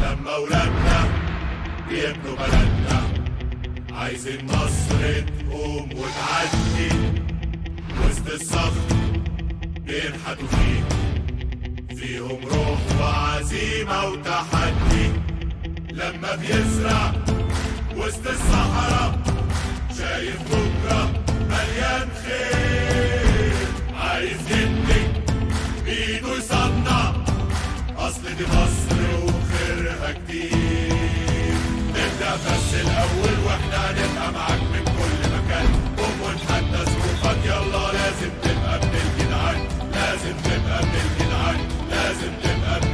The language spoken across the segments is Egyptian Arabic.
لما ولادنا بيبنوا بلدنا عايزين مصر تقوم وتعدي وسط الصخر بينحتوا فيه فيهم روح وعزيمة وتحدي لما بيزرع وسط الصحراء شايف بكرة مليان خير عايز يبني بإيده يصنع أصل دي مصر وخيرها كتير نبدأ بس الأول وإحنا هنبقى معاك من كل مكان قوم ونحدى ظروفك يلا لازم تبقى ابن الجدعان لازم تبقى ابن الجدعان لازم تبقى ابن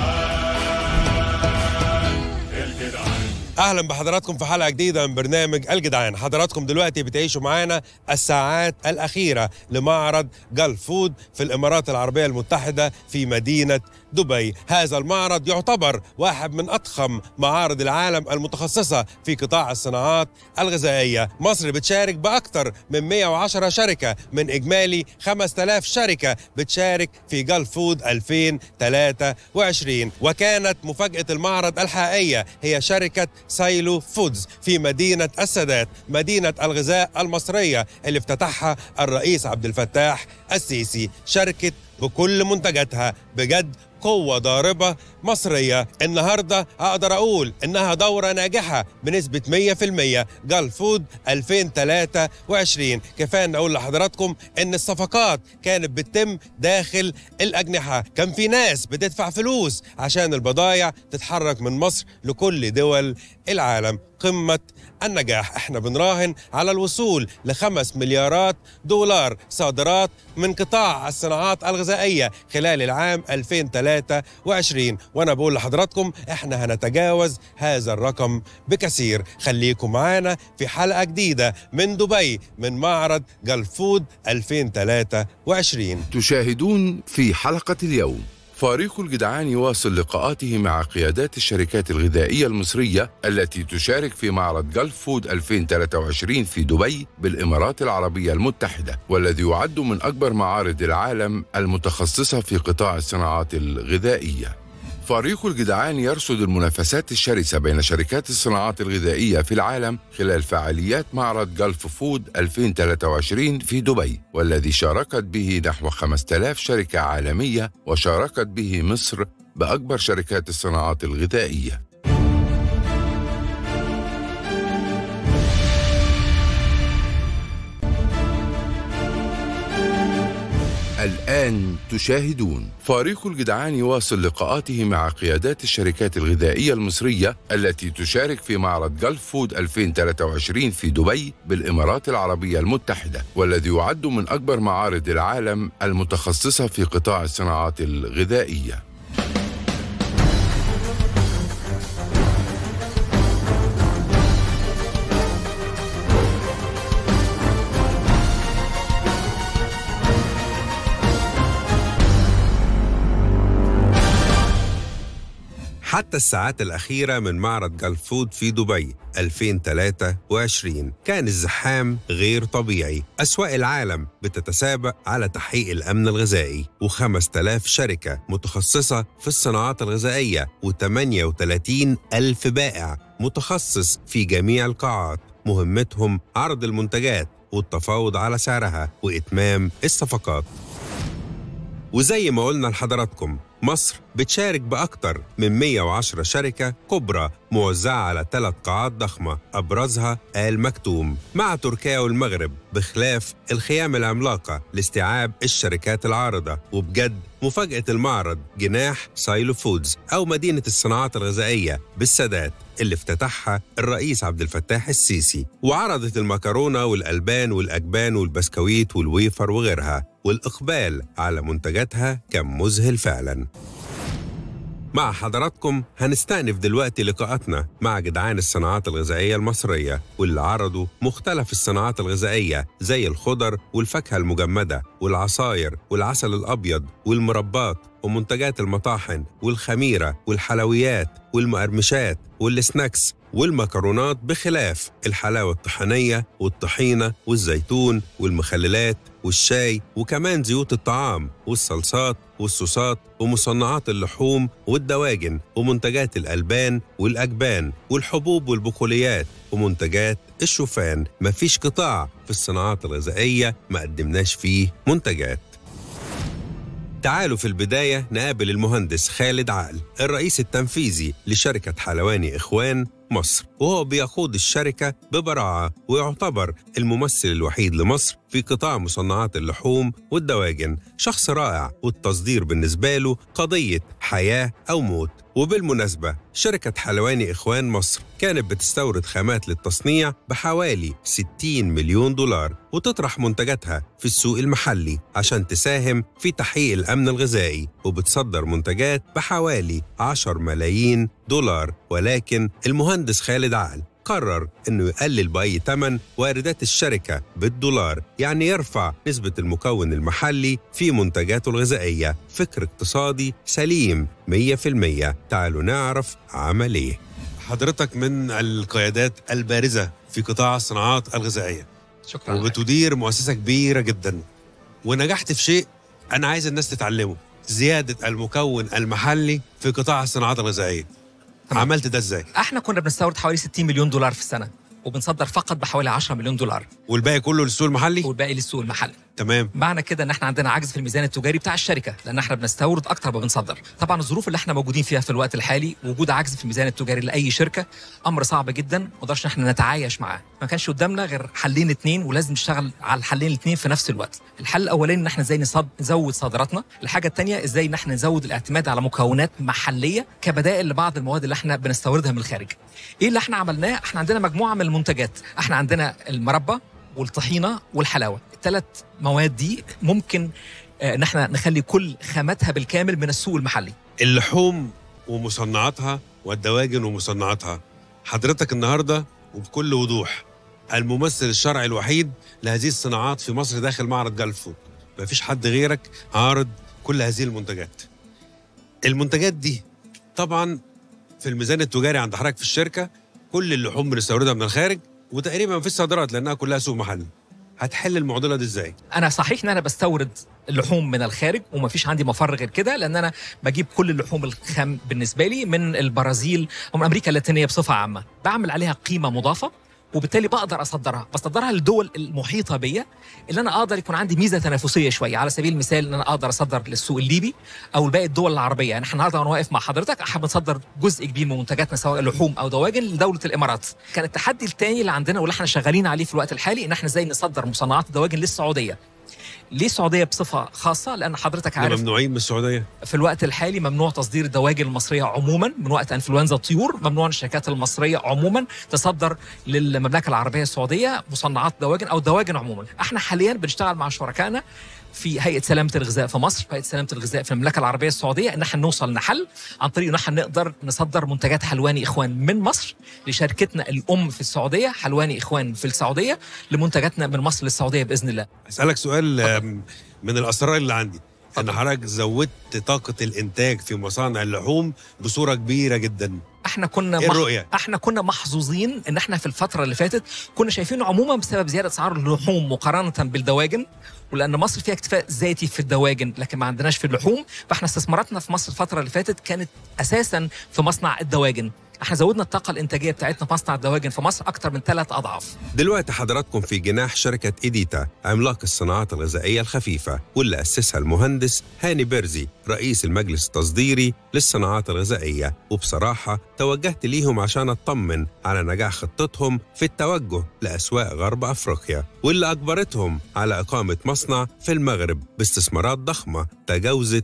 الجدعان الجدعان اهلا بحضراتكم في حلقه جديده من برنامج الجدعان حضراتكم دلوقتي بتعيشوا معانا الساعات الاخيره لمعرض جلف فود في الامارات العربيه المتحده في مدينه دبي هذا المعرض يعتبر واحد من اضخم معارض العالم المتخصصه في قطاع الصناعات الغذائيه مصر بتشارك باكثر من 110 شركه من اجمالي 5000 شركه بتشارك في جلف فود 2023 وكانت مفاجاه المعرض الحقيقيه هي شركه سايلو فودز في مدينة السادات مدينة الغذاء المصرية اللي افتتحها الرئيس عبد الفتاح السيسي شركة بكل منتجاتها بجد قوة ضاربة مصرية النهاردة أقدر أقول إنها دورة ناجحة بنسبة 100% جال فود 2023 كفاية أن أقول لحضراتكم إن الصفقات كانت بتتم داخل الأجنحة كان في ناس بتدفع فلوس عشان البضايع تتحرك من مصر لكل دول العالم قمة النجاح احنا بنراهن على الوصول لخمس مليارات دولار صادرات من قطاع الصناعات الغذائية خلال العام 2023 وانا بقول لحضراتكم احنا هنتجاوز هذا الرقم بكثير خليكم معانا في حلقة جديدة من دبي من معرض جلفود 2023 تشاهدون في حلقة اليوم فريق الجدعان يواصل لقاءاته مع قيادات الشركات الغذائية المصرية التي تشارك في معرض جلف فود 2023 في دبي بالإمارات العربية المتحدة والذي يعد من أكبر معارض العالم المتخصصة في قطاع الصناعات الغذائية فريق الجدعان يرصد المنافسات الشرسة بين شركات الصناعات الغذائية في العالم خلال فعاليات معرض جلف فود 2023 في دبي والذي شاركت به نحو 5000 شركة عالمية وشاركت به مصر بأكبر شركات الصناعات الغذائية الآن تشاهدون فريق الجدعان يواصل لقاءاته مع قيادات الشركات الغذائية المصرية التي تشارك في معرض جلف فود 2023 في دبي بالإمارات العربية المتحدة والذي يعد من أكبر معارض العالم المتخصصة في قطاع الصناعات الغذائية حتى الساعات الأخيرة من معرض جلف فود في دبي 2023 كان الزحام غير طبيعي أسواق العالم بتتسابق على تحقيق الأمن الغذائي و5000 شركة متخصصة في الصناعات الغذائية و38 ألف بائع متخصص في جميع القاعات مهمتهم عرض المنتجات والتفاوض على سعرها وإتمام الصفقات وزي ما قلنا لحضراتكم مصر بتشارك بأكتر من 110 شركة كبرى موزعة على ثلاث قاعات ضخمة أبرزها آل مكتوم مع تركيا والمغرب بخلاف الخيام العملاقة لاستيعاب الشركات العارضة وبجد مفاجأة المعرض جناح سايلو فودز أو مدينة الصناعات الغذائية بالسادات اللي افتتحها الرئيس عبد الفتاح السيسي وعرضت المكرونة والألبان والأجبان والبسكويت والويفر وغيرها والإقبال على منتجاتها كان مذهل فعلاً مع حضراتكم هنستأنف دلوقتي لقاءاتنا مع جدعان الصناعات الغذائية المصرية واللي عرضوا مختلف الصناعات الغذائية زي الخضر والفاكهة المجمدة والعصاير والعسل الأبيض والمربات ومنتجات المطاحن والخميرة والحلويات والمقرمشات والسناكس والمكرونات بخلاف الحلاوة الطحينية والطحينة والزيتون والمخللات والشاي وكمان زيوت الطعام والصلصات والصوصات ومصنعات اللحوم والدواجن ومنتجات الألبان والأجبان والحبوب والبقوليات ومنتجات الشوفان مفيش قطاع في الصناعات الغذائية ما قدمناش فيه منتجات تعالوا في البداية نقابل المهندس خالد عقل الرئيس التنفيذي لشركة حلواني إخوان مصر وهو بيقود الشركة ببراعة ويعتبر الممثل الوحيد لمصر في قطاع مصنعات اللحوم والدواجن شخص رائع والتصدير بالنسبة له قضية حياة أو موت وبالمناسبة شركة حلواني إخوان مصر كانت بتستورد خامات للتصنيع بحوالي 60 مليون دولار وتطرح منتجاتها في السوق المحلي عشان تساهم في تحقيق الأمن الغذائي وبتصدر منتجات بحوالي 10 ملايين دولار ولكن المهندس خالد عقل قرر انه يقلل باي ثمن واردات الشركه بالدولار يعني يرفع نسبه المكون المحلي في منتجاته الغذائيه فكر اقتصادي سليم 100% تعالوا نعرف عمل ايه حضرتك من القيادات البارزه في قطاع الصناعات الغذائيه شكرا لك. وبتدير مؤسسه كبيره جدا ونجحت في شيء انا عايز الناس تتعلمه زياده المكون المحلي في قطاع الصناعات الغذائيه تمام. عملت ده ازاي احنا كنا بنستورد حوالي 60 مليون دولار في السنه وبنصدر فقط بحوالي 10 مليون دولار والباقي كله للسوق المحلي والباقي للسوق المحلي تمام معنى كده ان احنا عندنا عجز في الميزان التجاري بتاع الشركه لان احنا بنستورد اكتر ما بنصدر طبعا الظروف اللي احنا موجودين فيها في الوقت الحالي وجود عجز في الميزان التجاري لاي شركه امر صعب جدا ما نقدرش ان احنا نتعايش معاه ما كانش قدامنا غير حلين اتنين ولازم نشتغل على الحلين الاتنين في نفس الوقت الحل الاولاني ان احنا ازاي نصد... نزود صادراتنا الحاجه الثانيه ازاي ان احنا نزود الاعتماد على مكونات محليه كبدائل لبعض المواد اللي احنا بنستوردها من الخارج ايه اللي احنا عملناه احنا عندنا مجموعه من المنتجات احنا عندنا المربى والطحينه والحلاوه الثلاث مواد دي ممكن آه، ان احنا نخلي كل خاماتها بالكامل من السوق المحلي اللحوم ومصنعاتها والدواجن ومصنعاتها حضرتك النهارده وبكل وضوح الممثل الشرعي الوحيد لهذه الصناعات في مصر داخل معرض جلف فود مفيش حد غيرك عارض كل هذه المنتجات المنتجات دي طبعا في الميزان التجاري عند حضرتك في الشركه كل اللحوم بنستوردها من الخارج وتقريبا مفيش صادرات لانها كلها سوق محلي هتحل المعضله دي ازاي انا صحيح ان انا بستورد اللحوم من الخارج ومفيش عندي مفر غير كده لان انا بجيب كل اللحوم الخام بالنسبه لي من البرازيل ومن امريكا اللاتينيه بصفه عامه بعمل عليها قيمه مضافه وبالتالي بقدر اصدرها بصدرها للدول المحيطه بيا اللي انا اقدر يكون عندي ميزه تنافسيه شويه على سبيل المثال ان انا اقدر اصدر للسوق الليبي او باقي الدول العربيه يعني احنا النهارده وانا واقف مع حضرتك احنا بنصدر جزء كبير من منتجاتنا سواء لحوم او دواجن لدوله الامارات كان التحدي الثاني اللي عندنا واللي احنا شغالين عليه في الوقت الحالي ان احنا ازاي نصدر مصنعات الدواجن للسعوديه ليه السعوديه بصفه خاصه لان حضرتك احنا عارف ممنوعين من السعوديه في الوقت الحالي ممنوع تصدير الدواجن المصريه عموما من وقت انفلونزا الطيور ممنوع الشركات المصريه عموما تصدر للمملكه العربيه السعوديه مصنعات دواجن او دواجن عموما احنا حاليا بنشتغل مع شركائنا في هيئه سلامه الغذاء في مصر هيئه سلامه الغذاء في المملكه العربيه السعوديه ان احنا نوصل لحل عن طريق ان احنا نقدر نصدر منتجات حلواني اخوان من مصر لشركتنا الام في السعوديه حلواني اخوان في السعوديه لمنتجاتنا من مصر للسعوديه باذن الله اسالك سؤال آم، من الاسرار اللي عندي ان حضرتك زودت طاقه الانتاج في مصانع اللحوم بصوره كبيره جدا احنا كنا ايه مح- الرؤيه احنا كنا محظوظين ان احنا في الفتره اللي فاتت كنا شايفينه عموما بسبب زياده اسعار اللحوم مقارنه بالدواجن ولان مصر فيها اكتفاء ذاتي في الدواجن لكن ما عندناش في اللحوم فاحنا استثماراتنا في مصر الفتره اللي فاتت كانت اساسا في مصنع الدواجن احنا زودنا الطاقه الانتاجيه بتاعتنا في مصنع الدواجن في مصر اكتر من ثلاث اضعاف دلوقتي حضراتكم في جناح شركة إيديتا عملاق الصناعات الغذائية الخفيفة واللي أسسها المهندس هاني بيرزي رئيس المجلس التصديري للصناعات الغذائية وبصراحة توجهت ليهم عشان أطمن على نجاح خطتهم في التوجه لأسواق غرب أفريقيا واللي أجبرتهم على إقامة مصنع في المغرب باستثمارات ضخمة تجاوزت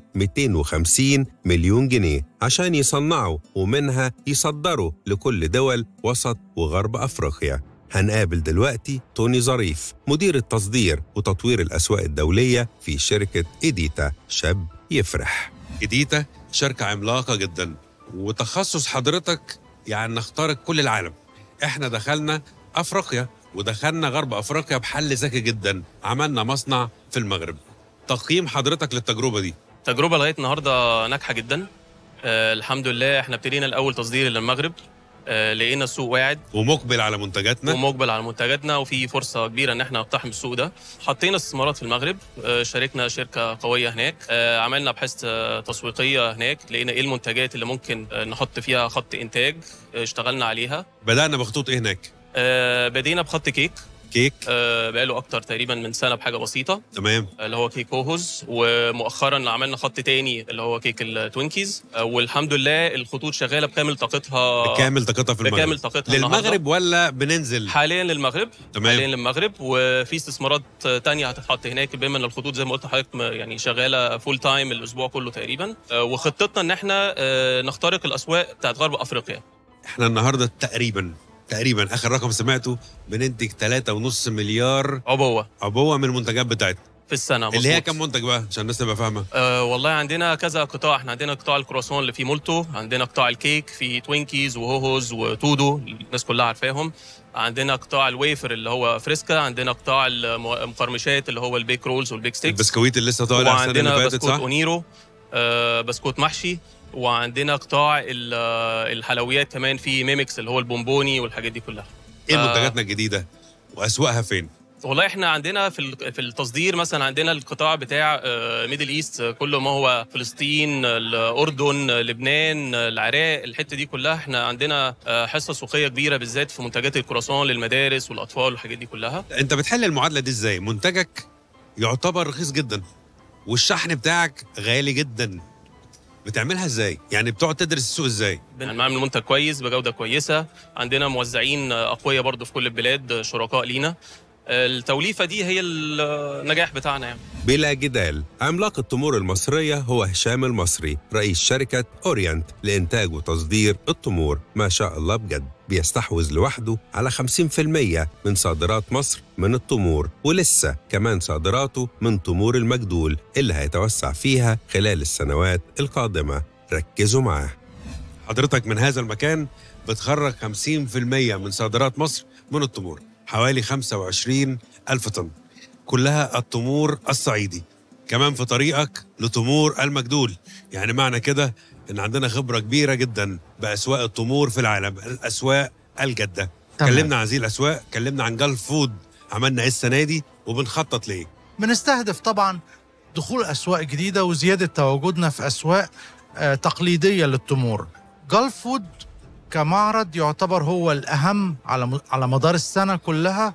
250 مليون جنيه عشان يصنعوا ومنها يصدروا لكل دول وسط وغرب أفريقيا هنقابل دلوقتي توني ظريف مدير التصدير وتطوير الأسواق الدولية في شركة إيديتا شاب يفرح إيديتا شركة عملاقة جدا وتخصص حضرتك يعني نخترق كل العالم احنا دخلنا أفريقيا ودخلنا غرب أفريقيا بحل ذكي جدا عملنا مصنع في المغرب تقييم حضرتك للتجربة دي تجربة لغاية النهاردة ناجحة جدا آه الحمد لله احنا ابتدينا الأول تصدير للمغرب آه، لقينا السوق واعد ومقبل على منتجاتنا ومقبل على منتجاتنا وفي فرصه كبيره ان احنا نقتحم السوق ده حطينا استثمارات في المغرب آه، شاركنا شركه قويه هناك آه، عملنا ابحاث آه، تسويقيه هناك لقينا ايه المنتجات اللي ممكن آه، نحط فيها خط انتاج آه، اشتغلنا عليها بدانا بخطوط ايه هناك آه، بدينا بخط كيك كيك آه، بقاله اكتر تقريبا من سنه بحاجه بسيطه تمام اللي هو كيك هوهوز ومؤخرا عملنا خط تاني اللي هو كيك التوينكيز آه، والحمد لله الخطوط شغاله بكامل طاقتها بكامل طاقتها في المغرب بكامل طاقتها النهاردة. للمغرب ولا بننزل حاليا للمغرب تمام. حاليا للمغرب وفي استثمارات تانية هتتحط هناك بما ان الخطوط زي ما قلت لحضرتك م- يعني شغاله فول تايم الاسبوع كله تقريبا آه، وخطتنا ان احنا آه، نخترق الاسواق بتاعت غرب افريقيا احنا النهارده تقريبا تقريبا اخر رقم سمعته بننتج 3.5 مليار عبوه عبوه من المنتجات بتاعتنا في السنه اللي هي مظبوط. كم منتج بقى عشان الناس تبقى فاهمه آه والله عندنا كذا قطاع احنا عندنا قطاع الكرواسون اللي فيه مولتو عندنا قطاع الكيك في توينكيز وهوهوز وتودو الناس كلها عارفاهم عندنا قطاع الويفر اللي هو فريسكا عندنا قطاع المقرمشات اللي هو البيك رولز والبيك ستيكس البسكويت اللي لسه طالع السنه اللي وعندنا فاتت بسكوت صح؟ اونيرو آه بسكوت محشي وعندنا قطاع ال- آه، الحلويات كمان في ميمكس اللي هو البونبوني والحاجات دي كلها ايه آه. منتجاتنا الجديده واسواقها فين؟ والله احنا عندنا في ال- في التصدير مثلا عندنا القطاع بتاع ميدل ايست كله ما هو فلسطين الاردن لبنان العراق الحته دي كلها احنا عندنا آه، حصه سوقيه كبيره بالذات في منتجات الكرواسون للمدارس والاطفال والحاجات دي كلها انت بتحل المعادله دي ازاي؟ منتجك يعتبر رخيص جدا والشحن بتاعك غالي جدا بتعملها ازاي؟ يعني بتقعد تدرس السوق ازاي؟ بنعمل منتج كويس بجوده كويسه عندنا موزعين آه، اقوياء برضو في كل البلاد آه، شركاء لينا آه، التوليفه دي هي النجاح بتاعنا يعني بلا جدال عملاق التمور المصرية هو هشام المصري رئيس شركة أورينت لإنتاج وتصدير التمور ما شاء الله بجد بيستحوذ لوحده على 50% من صادرات مصر من التمور ولسه كمان صادراته من تمور المجدول اللي هيتوسع فيها خلال السنوات القادمة ركزوا معاه حضرتك من هذا المكان بتخرج 50% من صادرات مصر من التمور حوالي 25 ألف طن كلها التمور الصعيدي كمان في طريقك لتمور المجدول يعني معنى كده ان عندنا خبره كبيره جدا باسواق التمور في العالم الاسواق الجاده تمام. كلمنا عن هذه الاسواق كلمنا عن جلف فود عملنا ايه السنه دي وبنخطط ليه بنستهدف طبعا دخول اسواق جديده وزياده تواجدنا في اسواق آه، تقليديه للتمور جولف فود كمعرض يعتبر هو الاهم على م- على مدار السنه كلها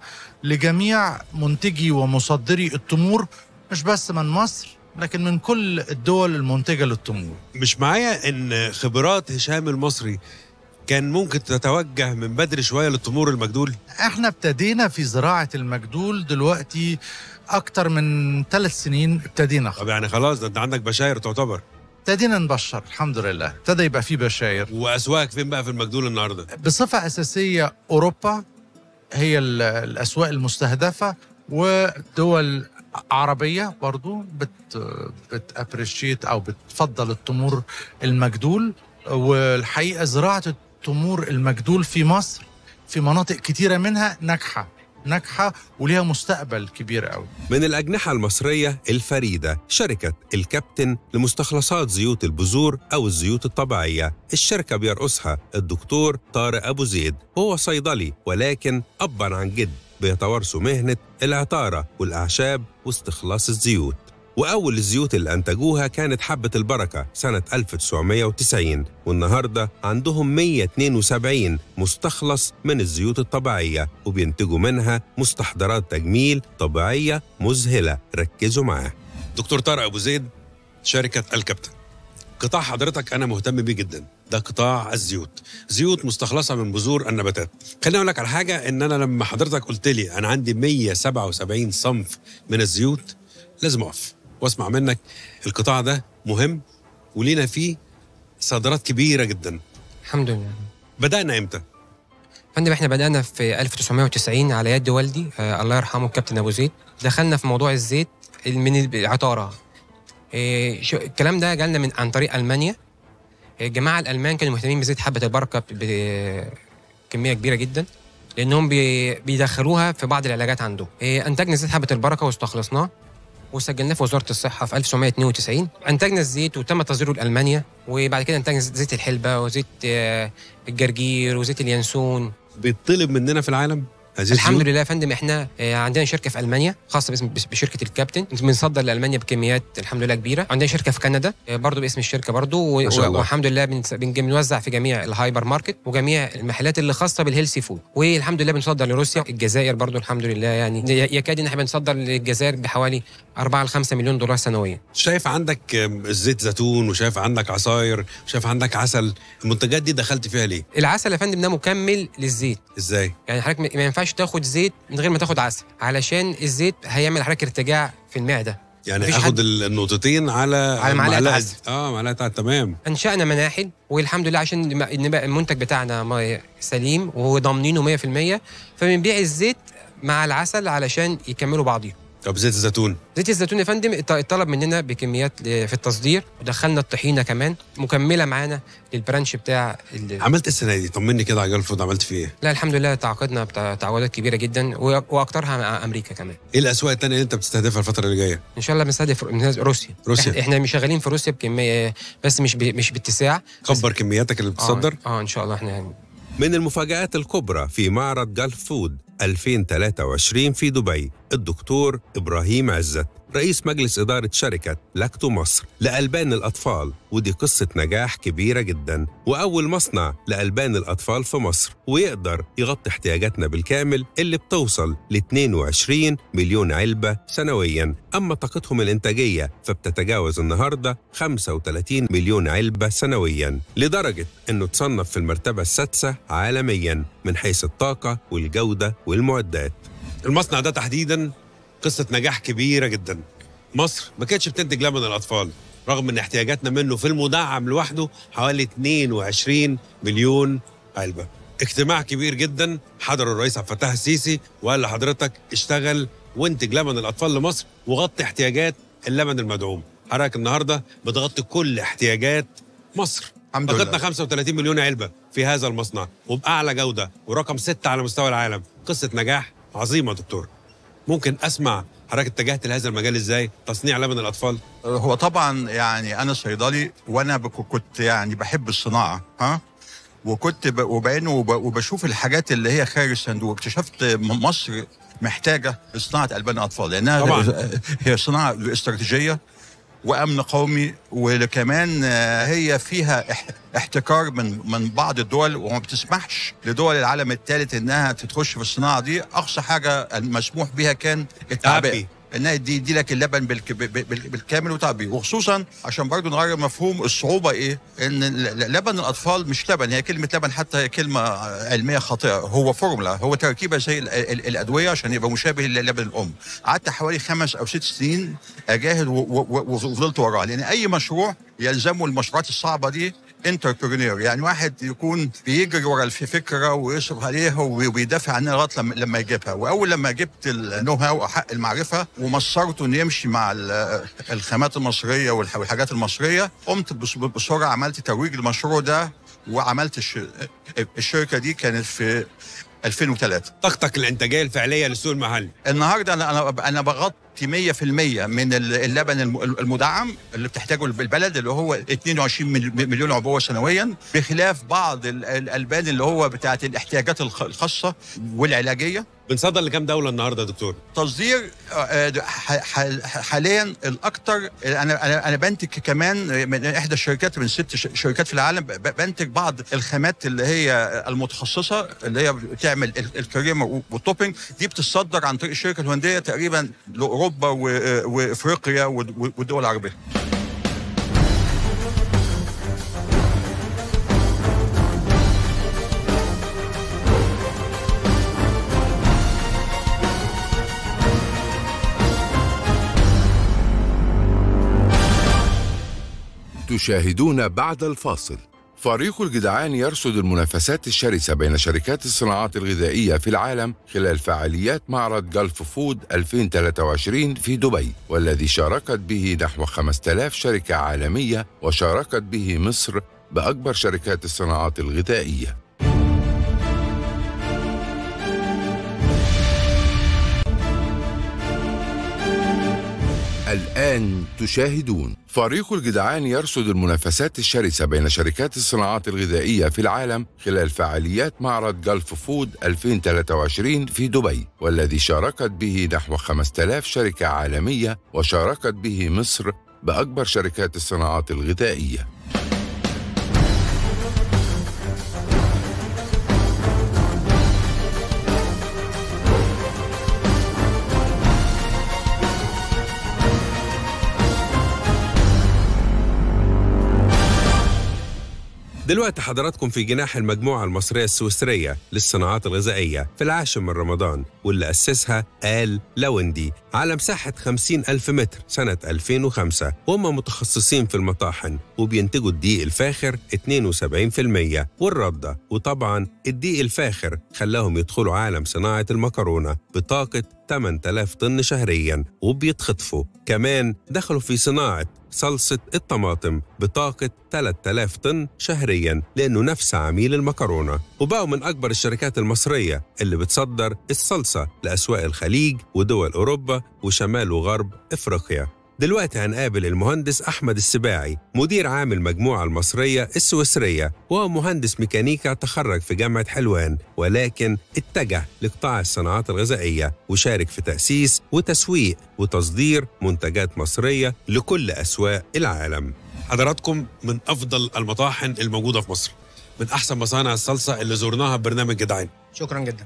لجميع منتجي ومصدري التمور مش بس من مصر لكن من كل الدول المنتجه للتمور مش معايا ان خبرات هشام المصري كان ممكن تتوجه من بدري شويه للتمور المجدول احنا ابتدينا في زراعه المجدول دلوقتي اكتر من ثلاث سنين ابتدينا طب يعني خلاص ده انت عندك بشاير تعتبر ابتدينا نبشر الحمد لله ابتدى يبقى في بشاير واسواقك فين بقى في المجدول النهارده بصفة أساسية أوروبا هي ال- الأسواق المستهدفة ودول عربية برضو بت بتابريشيت أو بتفضل التمور المجدول والحقيقة زراعة التمور المجدول في مصر في مناطق كتيرة منها ناجحة ناجحة وليها مستقبل كبير قوي من الأجنحة المصرية الفريدة شركة الكابتن لمستخلصات زيوت البذور أو الزيوت الطبيعية الشركة بيرأسها الدكتور طارق أبو زيد وهو صيدلي ولكن أبا عن جد بيتوارثوا مهنة العطارة والأعشاب واستخلاص الزيوت وأول الزيوت اللي أنتجوها كانت حبة البركة سنة 1990 والنهاردة عندهم 172 مستخلص من الزيوت الطبيعية وبينتجوا منها مستحضرات تجميل طبيعية مذهلة ركزوا معاه دكتور طارق أبو زيد شركة الكابتن قطاع حضرتك أنا مهتم بيه جدا ده قطاع الزيوت زيوت مستخلصة من بذور النباتات خليني أقول لك على حاجة إن أنا لما حضرتك قلت لي أنا عندي 177 صنف من الزيوت لازم أقف واسمع منك القطاع ده مهم ولينا فيه صادرات كبيرة جدا الحمد لله بدأنا إمتى؟ فندم احنا بدأنا في 1990 على يد والدي آه الله يرحمه الكابتن أبو زيد دخلنا في موضوع الزيت من العطارة إيه شو الكلام ده جالنا من عن طريق ألمانيا الجماعة الألمان كانوا مهتمين بزيت حبة البركة بكمية كبيرة جدا لأنهم بي بيدخلوها في بعض العلاجات عندهم إيه أنتجنا زيت حبة البركة واستخلصناه وسجلناه في وزاره الصحه في 1992 انتجنا الزيت وتم تصديره لالمانيا وبعد كده انتجنا زيت الحلبه وزيت آه، الجرجير وزيت اليانسون بيطلب مننا في العالم هذه الحمد الزيوت؟ لله يا فندم احنا آه، عندنا شركه في المانيا خاصه باسم بس- بشركه الكابتن بنصدر لالمانيا بكميات الحمد لله كبيره عندنا شركه في كندا آه، برضو باسم الشركه برضو و- ما شاء الله. والحمد لله بنس- بن- بنوزع في جميع الهايبر ماركت وجميع المحلات اللي خاصه بالهيلثي فود والحمد لله بنصدر لروسيا الجزائر برضو الحمد لله يعني ي- يكاد ان احنا بنصدر للجزائر بحوالي 4 ل 5 مليون دولار سنويا شايف عندك آم، زيت زيتون وشايف عندك عصاير وشايف عندك عسل المنتجات دي دخلت فيها ليه العسل يا فندم ده مكمل للزيت ازاي يعني حضرتك ما ما ينفعش تاخد زيت من غير ما تاخد عسل علشان الزيت هيعمل حضرتك ارتجاع في المعده يعني مفيش اخد حد- ال- النقطتين على على معلقة عسل. اه معلقه عسل تمام انشانا مناحل والحمد لله عشان نبقى- نبقى المنتج بتاعنا ما- سليم وضامنينه 100% فبنبيع الزيت مع العسل علشان يكملوا بعضيهم طب زيت الزيتون زيت الزيتون يا فندم ات- اتطلب مننا بكميات ل- في التصدير ودخلنا الطحينه كمان مكمله معانا للبرانش بتاع ال- عملت السنه دي طمني كده على جلف فود عملت فيه ايه لا الحمد لله تعاقدنا بتاع- تعاقدات كبيره جدا و- واكترها مع امريكا كمان ايه الاسواق التانية اللي انت بتستهدفها الفتره اللي جايه ان شاء الله بنستهدف بنستهدف روسيا روسيا. إحنا- احنا مش شغالين في روسيا بكميه بس مش ب... مش باتساع بس- كبر كمياتك اللي بتصدر اه, آه ان شاء الله احنا يعني من المفاجآت الكبرى في معرض جلف فود 2023 في دبي الدكتور إبراهيم عزت رئيس مجلس إدارة شركة لاكتو مصر لألبان الأطفال ودي قصة نجاح كبيرة جدا وأول مصنع لألبان الأطفال في مصر ويقدر يغطي احتياجاتنا بالكامل اللي بتوصل ل 22 مليون علبة سنويا أما طاقتهم الإنتاجية فبتتجاوز النهاردة 35 مليون علبة سنويا لدرجة أنه تصنف في المرتبة السادسة عالميا من حيث الطاقة والجودة والمعدات المصنع ده تحديدا قصة نجاح كبيرة جدا مصر ما كانتش بتنتج لبن الأطفال رغم ان احتياجاتنا منه في المدعم لوحده حوالي 22 مليون علبة اجتماع كبير جدا حضره الرئيس عبد الفتاح السيسي وقال لحضرتك اشتغل وانتج لبن الأطفال لمصر وغطي احتياجات اللبن المدعوم حضرتك النهارده بتغطي كل احتياجات مصر الحمد طاقتنا لله 35 مليون علبة في هذا المصنع وبأعلى جودة ورقم ستة على مستوى العالم قصة نجاح عظيمة دكتور ممكن أسمع حضرتك اتجهت لهذا المجال ازاي تصنيع لبن الأطفال هو طبعا يعني انا صيدلي وانا بك- كنت يعني بحب الصناعه ها وكنت ب- وبعين وب- وبشوف الحاجات اللي هي خارج الصندوق اكتشفت م- مصر محتاجه لصناعه البان الاطفال لانها طبعاً. هي صناعه استراتيجيه وامن قومي وكمان آه، هي فيها اح- احتكار من من بعض الدول وما بتسمحش لدول العالم الثالث انها تخش في الصناعه دي اقصى حاجه المسموح بها كان التعبئه تعبي. انها دي دي لك اللبن بالك بال- بال- بالكامل وتعبيه وخصوصا عشان برضو نغير مفهوم الصعوبه ايه ان ال- لبن الاطفال مش لبن هي كلمه لبن حتى هي كلمه علميه خاطئه هو فورمولا هو تركيبه زي ال- ال- الادويه عشان يبقى مشابه للبن الام قعدت حوالي خمس او ست سنين اجاهد و- و- و- وفضلت وراه لان اي مشروع يلزمه المشروعات الصعبه دي انتربرينور يعني واحد يكون بيجري ورا الفكره ويصرف عليها وبيدافع عنها لغايه لما, لما يجيبها واول لما جبت النو هاو حق المعرفه ومصرته انه يمشي مع ال- الخامات المصريه والح- والحاجات المصريه قمت بس- بسرعه عملت ترويج للمشروع ده وعملت الش... الشركه دي كانت في 2003 طاقتك الإنتاجية الفعلية للسوق المحلي النهارده انا انا انا بغطي 100% من ال- اللبن الم- المدعم اللي بتحتاجه البلد اللي هو 22 مل- مليون عبوه سنويا بخلاف بعض ال- الالبان اللي هو بتاعت الاحتياجات الخ- الخاصه والعلاجيه بنصدر لكام دولة النهاردة يا دكتور تصدير آه، ح- ح- حاليا الاكثر انا انا انا بنتج كمان من احدى الشركات من ست ش- شركات في العالم ب- بنتج بعض الخامات اللي هي المتخصصه اللي هي بتعمل ال- الكريمه والتوبينج دي بتتصدر عن طريق الشركه الهولنديه تقريبا لاوروبا و- وافريقيا والد- والدول العربيه تشاهدون بعد الفاصل فريق الجدعان يرصد المنافسات الشرسة بين شركات الصناعات الغذائية في العالم خلال فعاليات معرض جلف فود 2023 في دبي والذي شاركت به نحو 5000 شركة عالمية وشاركت به مصر بأكبر شركات الصناعات الغذائية الآن تشاهدون فريق الجدعان يرصد المنافسات الشرسة بين شركات الصناعات الغذائية في العالم خلال فعاليات معرض جلف فود 2023 في دبي والذي شاركت به نحو 5000 شركة عالمية وشاركت به مصر بأكبر شركات الصناعات الغذائية دلوقتي حضراتكم في جناح المجموعة المصرية السويسرية للصناعات الغذائية في العاشر من رمضان واللي أسسها آل لوندي على مساحة 50 ألف متر سنة 2005 وهم متخصصين في المطاحن وبينتجوا الدقيق الفاخر 72% والردة وطبعا الدقيق الفاخر خلاهم يدخلوا عالم صناعة المكرونة بطاقة 8000 طن شهريا وبيتخطفوا كمان دخلوا في صناعة صلصة الطماطم بطاقة 3000 طن شهريا لأنه نفس عميل المكرونة وبقوا من أكبر الشركات المصرية اللي بتصدر الصلصة لأسواق الخليج ودول أوروبا وشمال وغرب إفريقيا دلوقتي هنقابل المهندس أحمد السباعي مدير عام المجموعة المصرية السويسرية وهو مهندس ميكانيكا تخرج في جامعة حلوان ولكن اتجه لقطاع الصناعات الغذائية وشارك في تأسيس وتسويق وتصدير منتجات مصرية لكل أسواق العالم حضراتكم من افضل المطاحن الموجوده في مصر من احسن مصانع الصلصه اللي زرناها ببرنامج جدعان شكرا جدا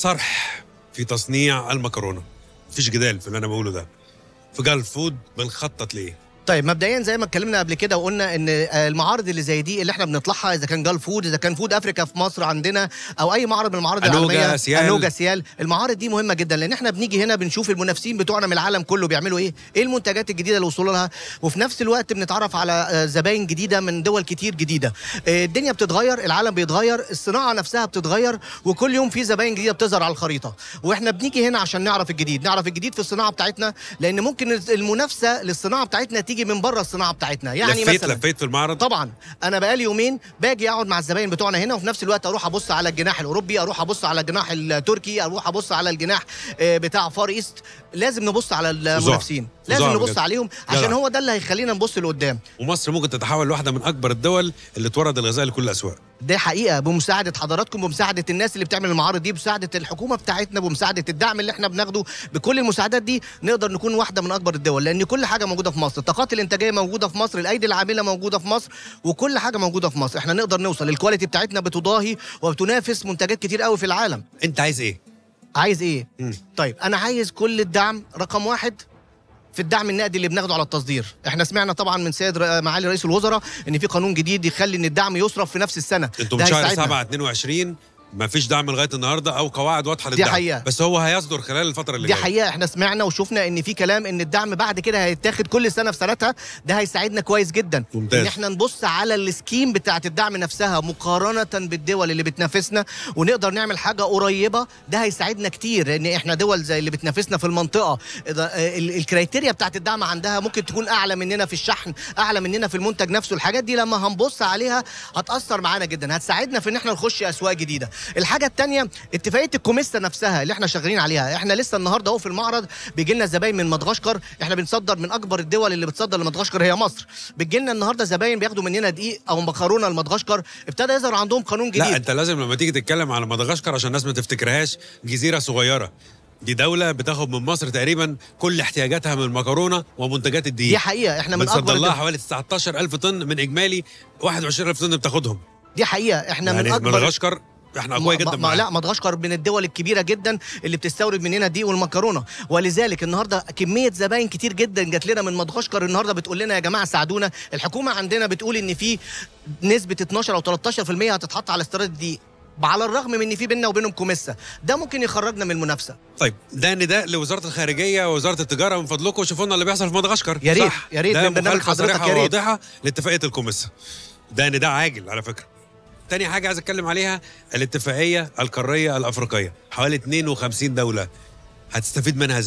صرح في تصنيع المكرونه مفيش جدال في اللي انا بقوله ده في جالف فود بنخطط ليه طيب مبدئيا زي ما اتكلمنا قبل كده وقلنا ان آه، المعارض اللي زي دي اللي احنا بنطلعها اذا كان جال فود اذا كان فود افريكا في مصر عندنا او اي معرض من المعارض أنوجا، العالميه سيال. انوجا سيال المعارض دي مهمه جدا لان احنا بنيجي هنا بنشوف المنافسين بتوعنا من العالم كله بيعملوا ايه ايه المنتجات الجديده اللي وصلوا لها وفي نفس الوقت بنتعرف على آه، زباين جديده من دول كتير جديده آه، الدنيا بتتغير العالم بيتغير الصناعه نفسها بتتغير وكل يوم في زباين جديده بتظهر على الخريطه واحنا بنيجي هنا عشان نعرف الجديد نعرف الجديد في الصناعه بتاعتنا لان ممكن المنافسه للصناعه بتاعتنا تيجي من بره الصناعه بتاعتنا يعني لفيت مثلا لفيت في المعرض طبعا انا بقالي يومين باجي اقعد مع الزباين بتوعنا هنا وفي نفس الوقت اروح ابص على الجناح الاوروبي اروح ابص على الجناح التركي اروح ابص على الجناح آه، بتاع فار ايست لازم نبص على المنافسين لازم فظاع نبص بجد. عليهم عشان جدع. هو ده اللي هيخلينا نبص لقدام ومصر ممكن تتحول لواحده من اكبر الدول اللي تورد الغذاء لكل الاسواق ده حقيقه بمساعده حضراتكم بمساعده الناس اللي بتعمل المعارض دي بمساعده الحكومه بتاعتنا بمساعده الدعم اللي احنا بناخده بكل المساعدات دي نقدر نكون واحده من اكبر الدول لان كل حاجه موجوده في مصر الطاقات الانتاجيه موجوده في مصر الايدي العامله موجوده في مصر وكل حاجه موجوده في مصر احنا نقدر نوصل الكواليتي بتاعتنا بتضاهي وبتنافس منتجات كتير قوي في العالم انت عايز ايه عايز ايه مم. طيب انا عايز كل الدعم رقم واحد في الدعم النقدي اللي بناخده على التصدير احنا سمعنا طبعا من سيد ر- معالي رئيس الوزراء ان في قانون جديد يخلي ان الدعم يصرف في نفس السنه انتوا ده من شهر هيساعدنا. 7 22 ما فيش دعم لغايه النهارده او قواعد واضحه دي للدعم حقيقة. بس هو هيصدر خلال الفتره اللي دي جايه حقيقه احنا سمعنا وشفنا ان في كلام ان الدعم بعد كده هيتاخد كل سنه في سنتها ده هيساعدنا كويس جدا ممتاز. ان احنا نبص على السكيم بتاعه الدعم نفسها مقارنه بالدول اللي بتنافسنا ونقدر نعمل حاجه قريبه ده هيساعدنا كتير لان احنا دول زي اللي بتنافسنا في المنطقه إذا- آه، ال- الكريتيريا بتاعه الدعم عندها ممكن تكون اعلى مننا في الشحن اعلى مننا في المنتج نفسه الحاجات دي لما هنبص عليها هتاثر معانا جدا هتساعدنا في ان احنا نخش اسواق جديده الحاجه الثانيه اتفاقيه الكوميسا نفسها اللي احنا شغالين عليها احنا لسه النهارده اهو في المعرض بيجي لنا زباين من مدغشقر احنا بنصدر من اكبر الدول اللي بتصدر لمدغشقر هي مصر بتجي لنا النهارده زباين بياخدوا مننا دقيق او مكرونه لمدغشقر ابتدى يظهر عندهم قانون جديد لا انت لازم لما تيجي تتكلم على مدغشقر عشان الناس ما تفتكرهاش جزيره صغيره دي دولة بتاخد من مصر تقريبا كل احتياجاتها من المكرونة ومنتجات الدقيق دي حقيقه احنا من بتصدر اكبر لها الدول. حوالي 19000 طن من إجمالي 21000 طن بتاخدهم دي حقيقه احنا يعني من اكبر مدغشقر احنا أقوياء ما- جدا ما معاها. لا مدغشقر من الدول الكبيره جدا اللي بتستورد مننا الدقيق والمكرونه ولذلك النهارده كميه زباين كتير جدا جات لنا من مدغشقر النهارده بتقول لنا يا جماعه ساعدونا الحكومه عندنا بتقول ان في نسبه 12 او 13% هتتحط على استيراد الدقيق على الرغم من ان في بيننا وبينهم كوميسا ده ممكن يخرجنا من المنافسه طيب ده نداء لوزاره الخارجيه ووزاره التجاره من فضلكم شوفوا لنا اللي بيحصل في مدغشقر يا ريت، صح؟ يا ريت ده من برنامج مخالفة حضرتك، صريحة يا ريت. واضحه لاتفاقيه الكوميسا ده نداء عاجل على فكره تاني حاجه عايز اتكلم عليها الاتفاقيه القاريه الافريقيه حوالي 52 دوله هتستفيد منها ازاي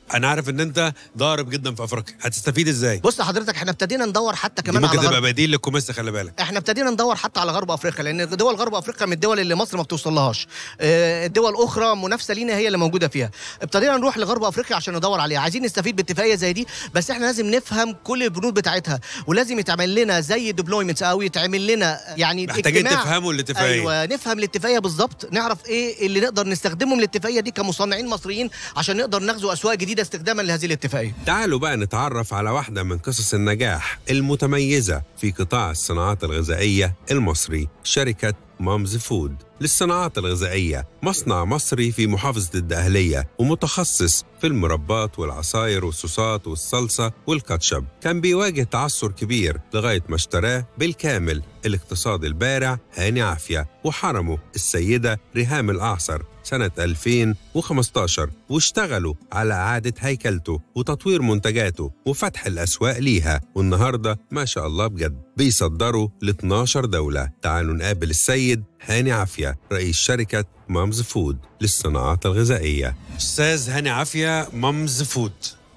انا عارف ان انت ضارب جدا في افريقيا هتستفيد ازاي بص حضرتك احنا ابتدينا ندور حتى دي كمان ممكن على تبقى غرب بديل للكوميس خلي بالك احنا ابتدينا ندور حتى على غرب افريقيا لان دول غرب افريقيا من الدول اللي مصر ما بتوصلهاش اه، الدول الاخرى منافسه لينا هي اللي موجوده فيها ابتدينا نروح لغرب افريقيا عشان ندور عليها عايزين نستفيد باتفاقيه زي دي بس احنا لازم نفهم كل البنود بتاعتها ولازم يتعمل لنا زي ديبلويمنتس او يتعمل لنا يعني محتاجين اجتماع تفهموا الاتفاقيه ايوه نفهم الاتفاقيه بالظبط نعرف ايه اللي نقدر نستخدمه من الاتفاقيه دي كمصنعين مصريين عشان نقدر نغزو اسواق جديده استخداما لهذه الاتفاقيه تعالوا بقى نتعرف على واحدة من قصص النجاح المتميزة في قطاع الصناعات الغذائية المصري شركة مامز فود للصناعات الغذائية مصنع مصري في محافظة الدقهلية ومتخصص في المربات والعصاير والصوصات والصلصة والكاتشب كان بيواجه تعثر كبير لغاية ما اشتراه بالكامل الاقتصاد البارع هاني عافية وحرمه السيدة ريهام الأعصر سنة 2015 واشتغلوا على إعادة هيكلته وتطوير منتجاته وفتح الأسواق ليها والنهاردة ما شاء الله بجد بيصدروا ل 12 دولة تعالوا نقابل السيد هاني عافية رئيس شركة مامز فود للصناعات الغذائية استاذ هاني عافيه مامز فود